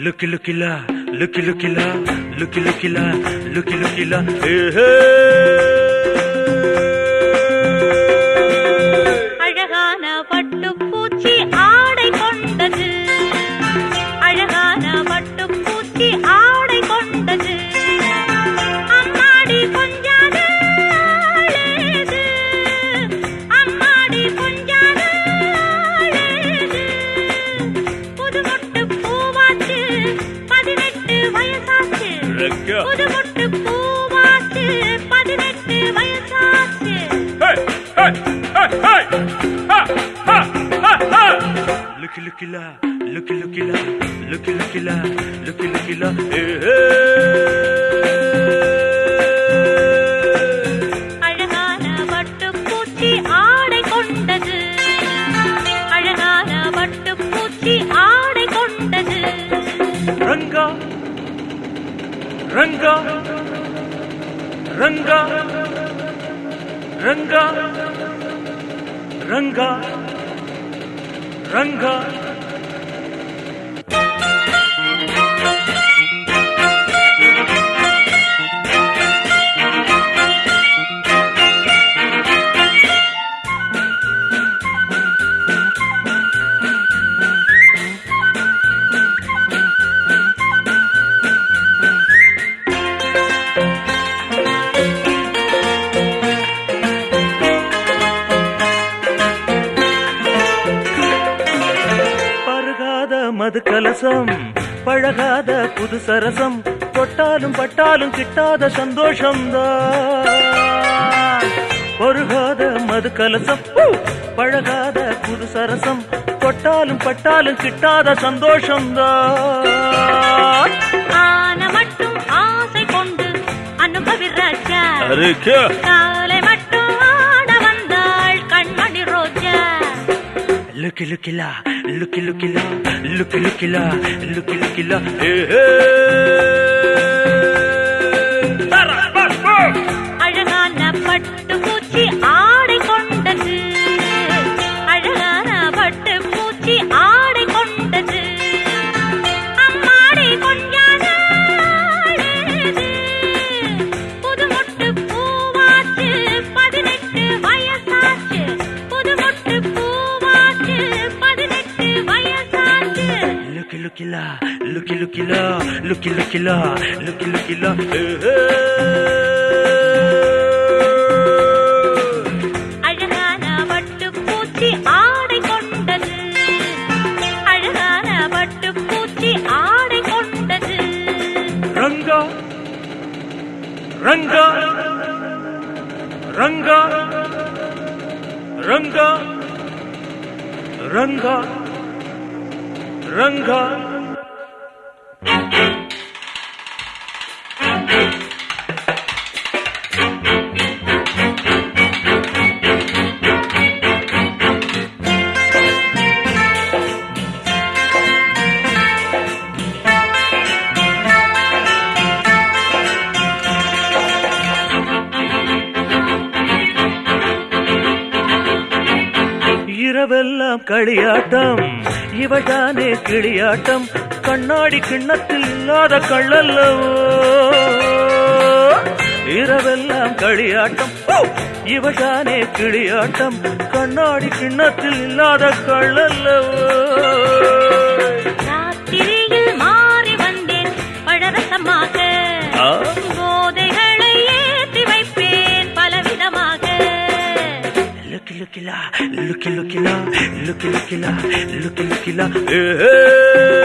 Looky, looky la, looky, looky la, looky, looky la, looky, looky la, hey, hey. அழகான பட்டுப்பூச்சி ஆடை கொண்டது அழகான பட்டுப்பூச்சி ஆடை கொண்டது அம்மாடி கொஞ்சாத ஆளேது அம்மாடி கொஞ்சாத ஆளேது புது மொட்டு பூவாச்சு பதினெட்டு வயசாச்சு Rekka. புது மொட்டு பூவாச்சு பதினெட்டு வயசாச்சு Hey, hey, hey, hey. Ha, ha, ha, ha. Looky, looky la, looky, looky la, looky, looky la, looky, looky la, hey, hey. அழகான பட்டுப்பூச்சி ஆடை கொண்டது அழகான பட்டுப்பூச்சி ஆடை கொண்டது Ranga, Ranga, Ranga, Ranga, Ranga, Ranga. பருகாத மது கலசம் பழகாத புது சரசம் தொட்டாலும் பட்டாலும் கிட்டாத சந்தோஷம்தான் பருகாத மது கலசம் ஊ! பழகாத புது சரசம் தொட்டாலும் பட்டாலும் கிட்டாத சந்தோஷம்தான் ஆன மட்டும் ஆசை கொண்டு அனுபவி ராஜா அருக்கே காலை மட்டும் ஆட வந்தாள் கண்மணி ரோஜா Looky, looky la, looky, looky la, looky, looky la, looky, looky la, hey, hey. அழகான பட்டுப்பூச்சி ஆடை கொண்டது அழகான பட்டுப்பூச்சி ஆடை கொண்டது அம்மாடி கொஞ்சாத ஆளேது. புது மொட்டு பூவாச்சு பதினெட்டு வயசாச்சு புது மொட்டு பூவாச்சு பதினெட்டு வயசாச்சு Looky, looky la, looky, looky la, looky, looky la, looky, looky la, hey, hey. அழகான பட்டுப்பூச்சி ஆடை கொண்டது அழகான பட்டுப்பூச்சி ஆடை கொண்டது Ranga, Ranga, Ranga, Ranga, Ranga, Ranga. இரவெல்லாம் களியாட்டம் இவதானே கிளியாட்டம் கண்ணாடி கிண்ணத்தில் இல்லாத கள்ளல்லவோ இரவெல்லாம் களியாட்டம் ஓ! இவதானே கிளியாட்டம் கண்ணாடி கிண்ணத்தில் இல்லாத கள்ளல்லவோ ராத்திரியில் மாறி வந்தேன் பழரசமாக ஆ? போதைகளை ஏற்றி வைப்பேன் பலவிதமாக Looky, looky la, looky, looky la, looky, looky la, looky, looky la, hey, hey.